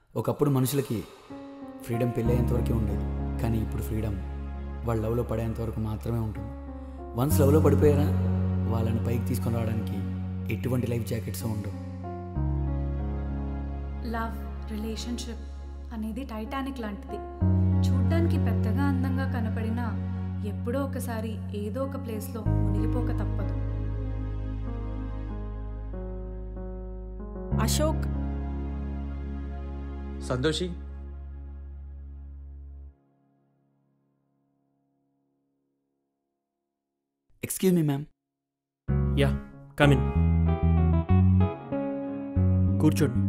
ఒకప్పుడు మనుషులకి ఫ్రీడమ్ పెళ్ళయ్యేంత వరకే ఉండేది కానీ ఇప్పుడు ఫ్రీడమ్ వాళ్ళ లవ్లో పడేంత వరకు మాత్రమే ఉంటుంది వన్స్ లవ్లో పడిపోయారా వాళ్ళని పైకి తీసుకొని రావడానికి ఎటువంటి లైఫ్ జాకెట్స్ ఉండవు లవ్ రిలేషన్షిప్ అనేది టైటానిక్ లాంటిది చూడ్డానికి పెద్దగా అందంగా కనపడినా ఎప్పుడో ఒకసారి ఏదో ఒక ప్లేస్లో మునిగిపోక తప్పదు Ashok Santoshi excuse me ma'am yeah come in కూర్చోండి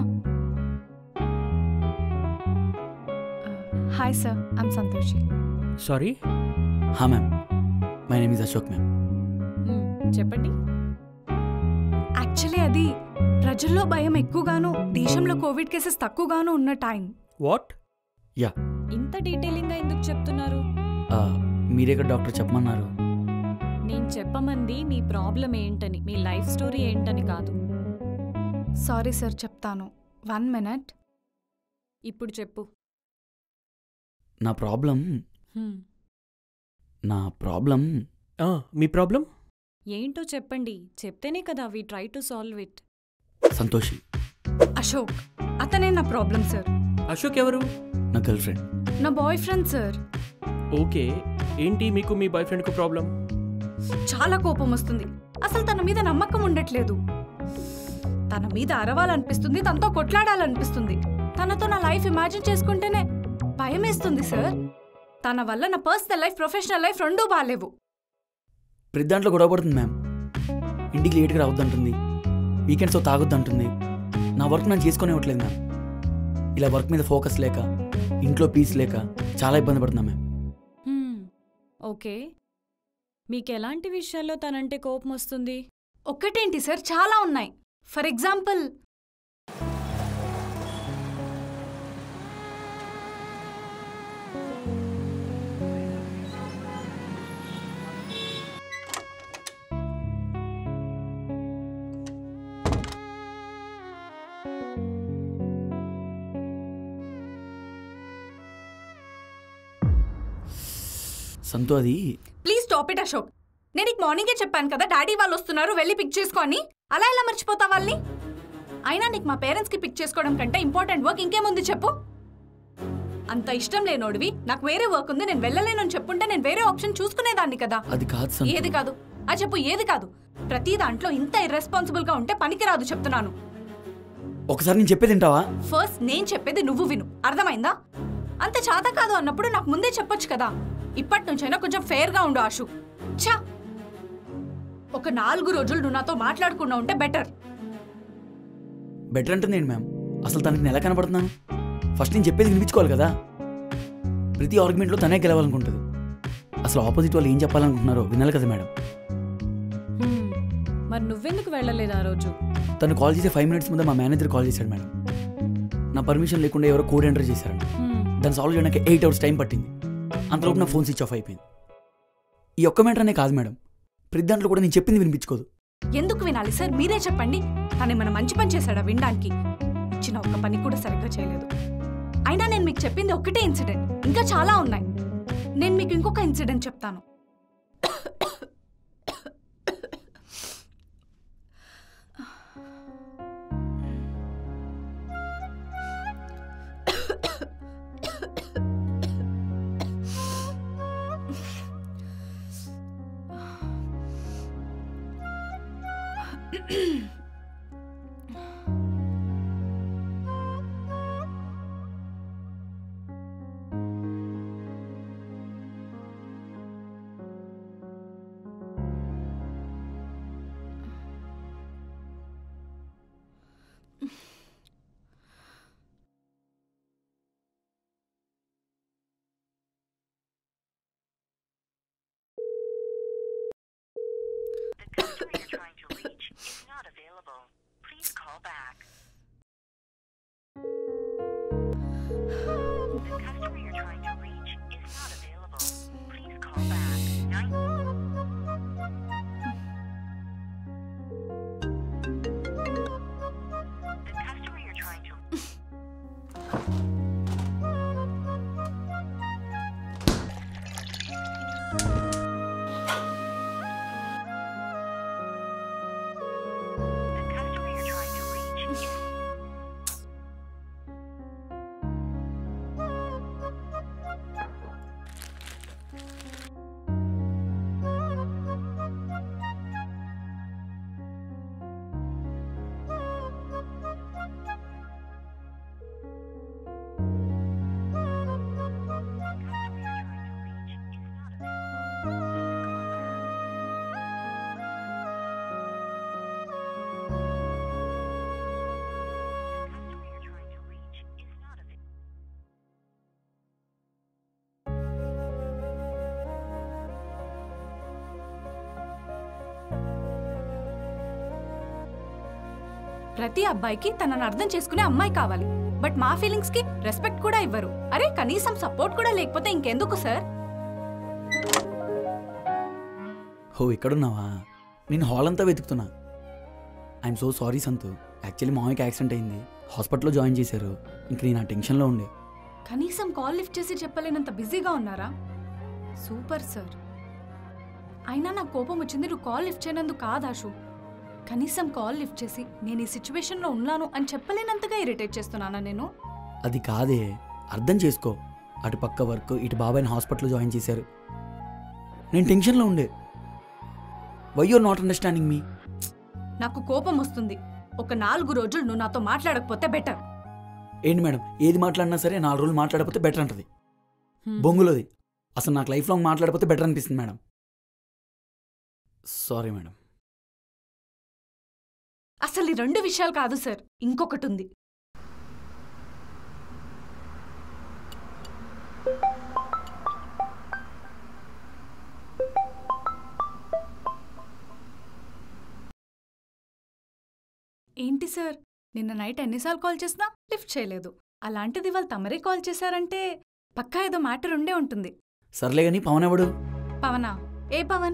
hi sir I'm Santoshi sorry హా ma'am my name is Ashok ma'am చెప్పండి యాక్చువల్లీ అది ప్రజల్లో భయం ఎక్కువగాను దేశంలో కోవిడ్ కేసెస్ తక్కువగాను ఉన్న టైం వాట్ యా ఇంత డీటెయిలింగ్గా ఎందుకు చెప్తున్నారు మీరే కదా డాక్టర్ చెప్పమన్నారు నేను చెప్పమంది మీ ప్రాబ్లం ఏంటని మీ లైఫ్ స్టోరీ ఏంటని కాదు సారీ సార్ చెప్తాను వన్ మినిట్ ఇప్పుడు చెప్పు నా ప్రాబ్లం హ్మ్. నా ప్రాబ్లం మీ ప్రాబ్లం ఏంటో చెప్పండి చెప్తేనే కదా we try to solve it Santoshi Ashok అతనే నా ప్రాబ్లం సార్ అశోక్ ఎవరు నా గర్ల్ ఫ్రెండ్ నా బాయ్ ఫ్రెండ్ సార్ ఓకే ఏంటి మీకు మీ బాయ్ ఫ్రెండ్కు ప్రాబ్లం చాలా కోపం వస్తుంది అసలు తన మీద నమ్మకం ఉండట్లేదు తన మీద అరవాలనిపిస్తుంది తనతో కొట్లాడాలనిపిస్తుంది తనతో నా లైఫ్ ఇమాజిన్ చేసుకుంటేనే భయం వేస్తుంది సార్ తన వల్ల నా పర్సనల్ లైఫ్ ప్రొఫెషనల్ లైఫ్ రెండూ బాగాలేవు ప్రతి దాంట్లో గొడవ పడుతుంది మ్యామ్ ఇంటికి లేట్గా రావద్దంటుంది వీకెండ్స్తో తాగొద్దంటుంది నా వర్క్ నేను చేసుకునే ఇవ్వట్లేదు మ్యామ్ ఇలా వర్క్ మీద ఫోకస్ లేక ఇంట్లో పీస్ లేక చాలా ఇబ్బంది పడుతున్నా మ్యామ్ హ్మ్. ఓకే మీకు ఎలాంటి విషయాల్లో తనంటే కోపం వస్తుంది ఒక్కటేంటి సార్ చాలా ఉన్నాయి ఫర్ ఎగ్జాంపుల్ సంతో అది ప్లీజ్ స్టాప్ ఇట్ అశోక్ నేను నీకు మార్నింగే చెప్పాను కదా డాడీ వాళ్ళు వస్తున్నారు వెళ్ళి పిక్ చేసుకొని అలా ఎలా మర్చిపోతా వాళ్ళని అయినా నీకు మా పేరెంట్స్కి పిక్ చేసుకోవడం కంటే ఇంపార్టెంట్ వర్క్ ఇంకేముంది చెప్పు అంత ఇష్టం లేనోడివి నాకు వేరే వర్క్ ఉంది నేను వెళ్ళలేనని చెప్పుంటే నేను వేరే ఆప్షన్ చూసుకునేదాన్ని కదా అది కాదు సంతో ఏది కాదు ఆ చెప్పు ఏది కాదు ప్రతి దాంట్లో ఇంత ఇర్రెస్పాన్సిబుల్ గా ఉంటే పనికిరాదు చెప్తున్నాను ఒకసారి నేను చెప్పేది వింటావా ఫస్ట్ నేను చెప్పేది నువ్వు విను అర్థమైందా అంత చాత కాదు అన్నప్పుడు నాకు ముందే చెప్పొచ్చు కదా ఇప్పటి నుంచైనా కొంచెం ఫేర్ గా ఉండు ఆశు ఛా ఒక నాలుగు రోజులు నువ్వు నాతో మాట్లాడకుండా ఉంటే బెటర్ బెటర్ అంటుంది ఏంటి మ్యామ్ అసలు తనకి నేను ఎలా కనపడుతున్నాను ఫస్ట్ నేను చెప్పేది వినిపించుకోవాలి కదా ప్రతి ఆర్గ్యుమెంట్లో తనే గెలవాలనుకుంటుంది అసలు ఆపోజిట్ వాళ్ళు ఏం చెప్పాలనుకుంటున్నారో వినాలి కదా మేడం హ్మ్. మరి నువ్వెందుకు వెళ్ళలేదు ఆ రోజు తను కాల్ చేసే ఫైవ్ మినిట్స్ ముందే మా మేనేజర్ కాల్ చేశాడు మేడం నా పర్మిషన్ లేకుండా ఎవరో కోడ్ ఎంటర్ చేశారండి హ్మ్. దాన్ని సాల్వ్ చేయడానికి ఎయిట్ అవర్స్ టైం పట్టింది అంతలోపు నా ఫోన్ స్విచ్ ఆఫ్ అయిపోయింది ఈ ఒక్క మ్యాటర్ అనే కాదు మేడం ప్రతి దాంట్లో కూడా నేను చెప్పింది వినిపించుకోదు ఎందుకు వినాలి సార్ మీరే చెప్పండి తను ఏమైనా మంచి పని చేశాడా వినడానికి ఇచ్చిన ఒక్క పని కూడా సరిగ్గా చేయలేదు అయినా నేను మీకు చెప్పింది ఒక్కటే ఇన్సిడెంట్ ఇంకా చాలా ఉన్నాయి నేను మీకు ఇంకొక ఇన్సిడెంట్ చెప్తాను The customer you're trying to reach is not available. Please call back. The customer you're trying to reach is not available. Please call back. Nine- The customer you're trying to ప్రతి అబ్బాయికి తనని అర్థం చేసుకునే అమ్మాయి కావాలి but మా feelings కి respect కూడా ఇవ్వరు అరే కనీసం సపోర్ట్ కూడా లేకపోతే ఇంకెందుకు సార్ హో ఇక్కడున్నావా నేను హాల్ అంతా వెతుకుతున్నా I'm so sorry Santhu actually మామయ్యకి యాక్సిడెంట్ అయింది హాస్పిటల్లో జాయిన్ చేశారు ఇంక నేను ఆ టెన్షన్లో ఉండే కనీసం కాల్ లిఫ్ట్ చేసి చెప్పలేనంత బిజీగా ఉన్నారా సూపర్ సార్ అయినా నాకు కోపం వచ్చింది నువ్వు కాల్ లిఫ్ట్ చేయనందుకు కాదు ఆశు కనీసం కాల్ లిఫ్ట్ చేసి నేను ఈ సిచ్యువేషన్లో ఉన్నాను అని చెప్పలేనంతగా ఇరిటేట్ చేస్తున్నానా నేను అది కాదే అర్థం చేసుకో అటు పక్క వర్క్ ఇటు బాబాయ్ని హాస్పిటల్లో జాయిన్ చేశారు నేను టెన్షన్లో ఉండే why you're not understanding me నాకు కోపం వస్తుంది ఒక నాలుగు రోజులు నువ్వు నాతో మాట్లాడకపోతే బెటర్ ఏంటి మేడం ఏది మాట్లాడినా సరే నాలుగు రోజులు మాట్లాడకపోతే బెటర్ అంటది హ్మ్. బొంగులోది అసలు నాకు లైఫ్ లాంగ్ మాట్లాడకపోతే బెటర్ అనిపిస్తుంది మేడం సారీ మేడం అసలు ఈ రెండు విషయాలు కాదు సార్ ఇంకొకటి ఉంది ఏంటి సార్ నిన్న నైట్ ఎన్నిసార్లు కాల్ చేసినా లిఫ్ట్ చేయలేదు అలాంటిది వాళ్ళు తమరే కాల్ చేశారంటే పక్కా ఏదో మ్యాటర్ ఉండే ఉంటుంది సర్లే కానీ పవన్ ఎవడు పవనా ఏ పవన్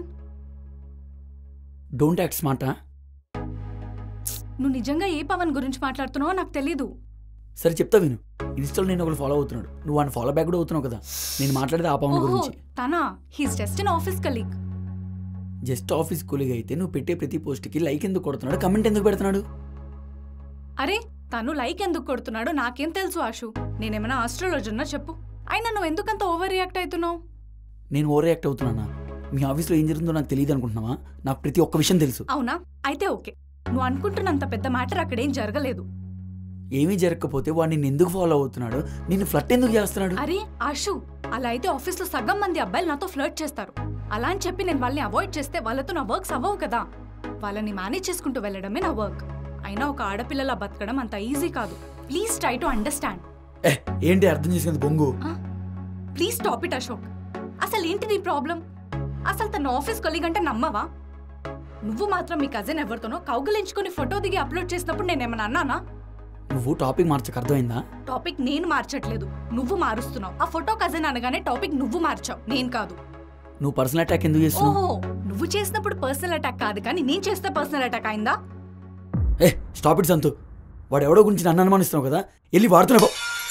డోంట్ యాక్ట్ స్మార్టా నువ్వు నిజంగా ఏ పవన్ గురించి మాట్లాడుతున్నావో నాకు తెలీదు సరే చెప్తా విను ఇన్స్టాలో నేను ఒకరు ఫాలో అవుతున్నాడు నువ్వు వాడిని ఫాలో బ్యాక్ కూడా అవుతున్నావు కదా నేను మాట్లాడేది ఆ పవన్ ఓహో గురించి తనా he's just in office colleague just office కూలిగా అయితే నువ్వు పెట్టే ప్రతి పోస్ట్కి లైక్ ఎందుకు కొడుతున్నాడు కమెంట్ ఎందుకు పెడుతున్నాడు అరే తను లైక్ ఎందుకు కొడుతున్నాడో నాకేం తెలుసు ఆశు నేనేమైనా ఆస్ట్రాలజర్నా చెప్పు అయినా నువ్వు ఎందుకంత ఓవర్ రియాక్ట్ అవుతున్నావు నేను ఓవర్ యాక్ట్ అవుతున్నానా మీ ఆఫీస్లో ఏం జరుగుతుందో నాకు తెలియదు అనుకుంటున్నావా నాకు ప్రతి ఒక్క విషయం తెలుసు అవునా అయితే ఓకే నువ్వు అనుకుంటున్నంత పెద్ద మ్యాటర్ అక్కడేం జరగలేదు ఏమీ జరగకపోతే వాడు నిన్ను ఎందుకు ఫాలో అవుతున్నాడు నిన్ను ఫ్లట్ ఎందుకు చేస్తున్నాడు అరే ఆశు అలా అయితే ఆఫీస్లో సగం మంది అబ్బాయిలు నాతో ఫ్లర్ట్ చేస్తారు అలా అని చెప్పి నేను వాళ్ళని అవాయిడ్ చేస్తే వాళ్ళతో నా వర్క్స్ అవ్వవు కదా వాళ్ళని మేనేజ్ చేసుకుంటూ వెళ్ళడమే నా వర్క్ అయినా ఒక ఆడపిల్లలా బతకడం అంత ఈజీ కాదు ప్లీజ్ ట్రై టు అండర్స్టాండ్ ఏ ఏంటి అర్థం చేసుకుంది బొంగు ప్లీజ్ స్టాప్ ఇట్ అశోక్ అసలు ఏంటి నీ ప్రాబ్లం అసలు తన ఆఫీస్ కొలీగ్ అంటే నమ్మవా నువ్వు మాత్రం మీ కజిన్ ఎవరితోనో కౌగులించుకుని ఫోటో దిగి అప్లోడ్ చేసినప్పుడు నేనేమన్నా అన్నానా నువ్వు టాపిక్ మార్చక అర్థమైందా టాపిక్ నేను మార్చట్లేదు నువ్వు మారుస్తున్నావు ఆ ఫోటో కజిన్ అనగానే టాపిక్ నువ్వు మార్చావు నేను కాదు నువ్వు పర్సనల్ అటాక్ ఎందుకు చేస్తున్నావు ఓహో నువ్వు చేసినప్పుడు పర్సనల్ అటాక్ కాదు కానీ నేను చేస్తే పర్సనల్ అటాక్ అయిందా ఏ స్టాప్ ఇట్ సంతు వాడు ఎవడో గురించి నన్ను అనుమానిస్తున్నావు కదా వెళ్ళి వాడుతున్నావు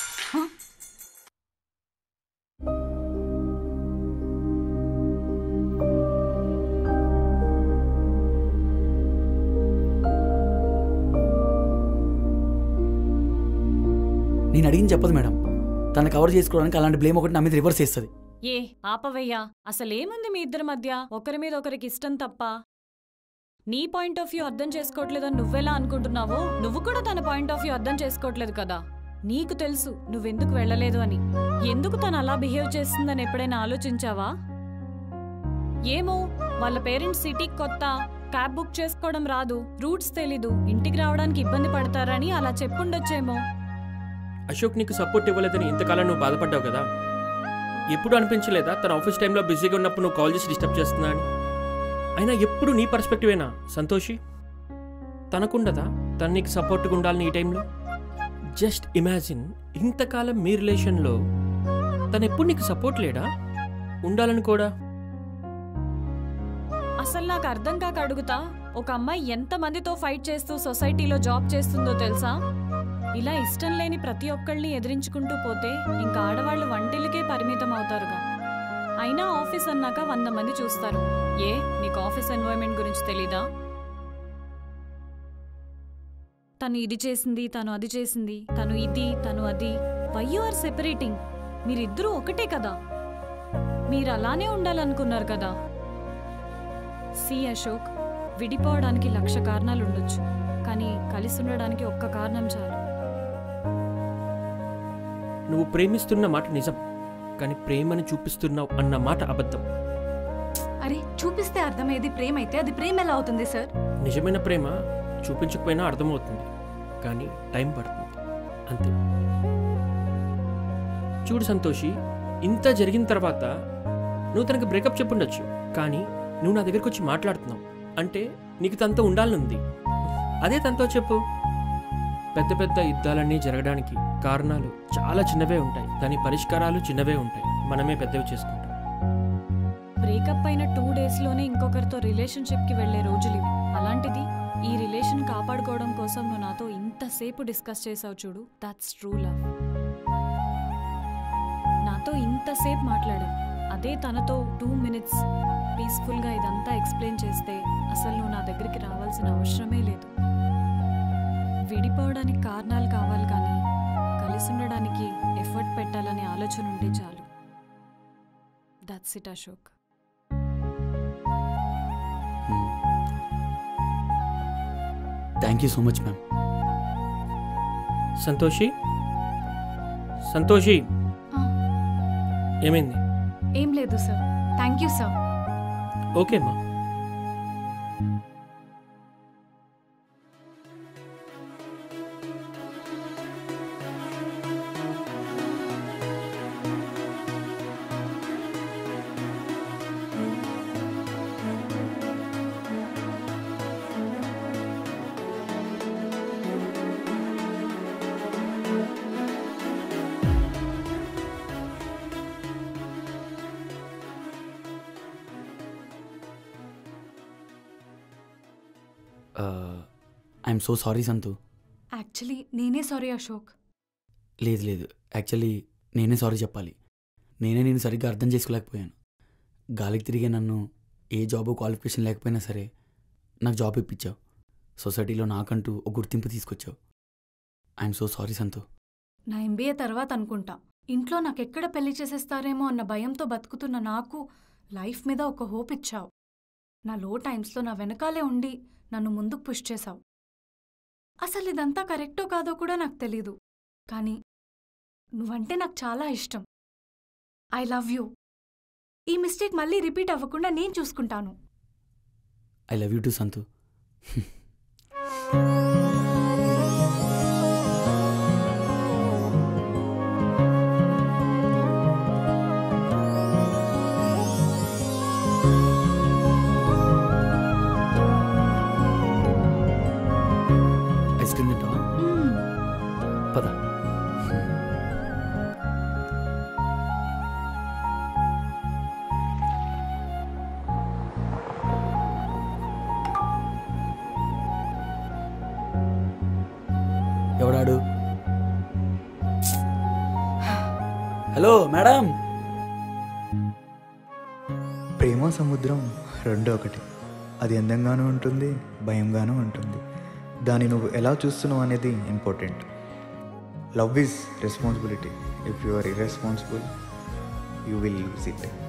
నేను అడిగింది చెప్పదు మేడం తను కవర్ చేసుకోవడానికి అలాంటి బ్లేమ్ ఒకటి నా మీద రివర్స్ చేస్తుంది ఏ ఆపవయ్యా అసలేముంది మీ ఇద్దరి మధ్య ఒకరి మీద ఒకరికి ఇష్టం తప్ప నీ పాయింట్ ఆఫ్ వ్యూ అర్థం చేసుకోవట్లేదని నువ్వెలా అనుకుంటున్నావో నువ్వు కూడా తన పాయింట్ ఆఫ్ వ్యూ అర్థం చేసుకోవట్లేదు కదా నీకు తెలుసు నువ్వెందుకు వెళ్ళలేదు అని ఎందుకు తను అలా బిహేవ్ చేస్తుందని ఎప్పుడైనా ఆలోచించావా ఏమో వాళ్ళ పేరెంట్స్ సిటీకి కొత్త క్యాబ్ బుక్ చేసుకోవడం రాదు రూట్స్ తెలీదు ఇంటికి రావడానికి ఇబ్బంది పడతారని అలా చెప్పుండొచ్చేమో అశోక్ నీకు సపోర్ట్ ఇవ్వలేదని ఇంతకాలం నువ్వు బాధపడ్డావు కదా ఎప్పుడు అనిపించలేదా తన ఆఫీస్ టైంలో బిజీగా ఉన్నప్పుడు నువ్వు కాల్ చేసి డిస్టర్బ్ చేస్తున్నా అని అయినా ఎప్పుడు నీ పర్స్పెక్టివేనా సంతోషి తనకుండదా తను నీకు సపోర్ట్గా ఉండాలని ఈ టైంలో జస్ట్ ఇమాజిన్ ఇంతకాలం మీ రిలేషన్లో తను ఎప్పుడు నీకు సపోర్ట్ లేడా ఉండాలని కూడా అసలు నాకు అర్థం కాక అడుగుతా ఒక అమ్మాయి ఎంత మందితో ఫైట్ చేస్తూ సొసైటీలో జాబ్ చేస్తుందో తెలుసా ఇలా ఇష్టం లేని ప్రతి ఒక్కళ్ళని ఎదిరించుకుంటూ పోతే ఇంకా ఆడవాళ్ళు వంటిల్లికే పరిమితం అవుతారుగా అయినా ఆఫీస్ అన్నాక వంద మంది చూస్తారు ఏ నీకు ఆఫీస్ ఎన్వైరన్మెంట్ గురించి తెలీదా తను ఇది చేసింది తను అది చేసింది తను ఇది తను అది వై యు ఆర్ సెపరేటింగ్ మీరిద్దరూ ఒకటే కదా మీరు అలానే ఉండాలనుకున్నారు కదా సి అశోక్ విడిపోవడానికి లక్ష కారణాలు ఉండొచ్చు కానీ కలిసి ఉండడానికి ఒక్క కారణం చాలు నువ్వు ప్రేమిస్తున్న మాట నిజం కానీ ప్రేమని చూపిస్తున్నావు అన్న మాట అబద్ధం అరే చూపిస్తే అర్థమయ్యేది ప్రేమ అయితే అది ప్రేమ ఎలా అవుతుంది సార్ నిజమైన ప్రేమ చూపించకపోయినా అర్థమవుతుంది కానీ టైం పడుతుంది అంతే చూడు సంతోషి ఇంత జరిగిన తర్వాత నువ్వు తనకి బ్రేకప్ చెప్పుండొచ్చు కానీ నువ్వు నా దగ్గరికి వచ్చి మాట్లాడుతున్నావు అంటే నీకు తనతో ఉండాలని ఉంది అదే తనతో చెప్పు పెద్ద పెద్ద యుద్ధాలన్నీ జరగడానికి కారణాలు చాలా చిన్నవే ఉంటాయి దాని పరిష్కారాలు చిన్నవే ఉంటాయి మనమే పెద్దవి చేసుకుంటాం బ్రేకప్ అయిన టూ డేస్లోనే ఇంకొకరితో రిలేషన్షిప్కి వెళ్ళే రోజులు ఇవి అలాంటిది ఈ రిలేషన్ కాపాడుకోవడం కోసం నువ్వు నాతో ఇంతసేపు డిస్కస్ చేసావు చూడు దాట్స్ ట్రూ లవ్ నాతో ఇంతసేపు మాట్లాడావు అదే తనతో టూ మినిట్స్ పీస్ఫుల్గా ఇదంతా ఎక్స్ప్లెయిన్ చేస్తే అసలు నువ్వు నా దగ్గరికి రావాల్సిన అవసరమే లేదు విడిపోవడానికి కారణాలు కావాలి కానీ కలిసి ఉండడానికి ఎఫర్ట్ పెట్టాలనే ఆలోచన ఉంటే చాలు that's it Ashok thank you so much ma'am Santoshi Santoshi ఆ, ఏమైంది ఏం లేదు sir thank you sir okay అమ్మా I'm so sorry Santhu actually నేనే సారీ అశోక్ లేదు లేదు యాక్చువల్లీ నేనే సారీ చెప్పాలి నేనే నేను సరిగ్గా అర్థం చేసుకోలేకపోయాను గాలికి తిరిగే నన్ను ఏ జాబ్ క్వాలిఫికేషన్ లేకపోయినా సరే నాకు జాబ్ ఇప్పించావు సొసైటీలో నాకంటూ ఒక గుర్తింపు తీసుకొచ్చావు ఐఎమ్ సో సారీ సంతు నా ఎంబీఏ తర్వాత అనుకుంటా ఇంట్లో నాకెక్కడ పెళ్లి చేసేస్తారేమో అన్న భయంతో బతుకుతున్న నాకు లైఫ్ మీద ఒక హోప్ ఇచ్చావు నా లో టైమ్స్లో నా వెనకాలే ఉండి నన్ను ముందుకు పుష్ చేశావు అసలు ఇదంతా కరెక్టో కాదో కూడా నాకు తెలీదు కానీ నువ్వంటే నాకు చాలా ఇష్టం ఐ లవ్ యూ ఈ మిస్టేక్ మళ్ళీ రిపీట్ అవ్వకుండా నేను చూసుకుంటాను I love you too Santhu ice cream తింటావా మ్మ్. పద ఎవడాడు హలో మేడం ప్రేమ సముద్రం రెండు ఒకటి అది అందంగానూ ఉంటుంది భయంగానూ ఉంటుంది దాన్ని నువ్వు ఎలా చూస్తున్నావు అనేది important love is responsibility if you are irresponsible you will lose it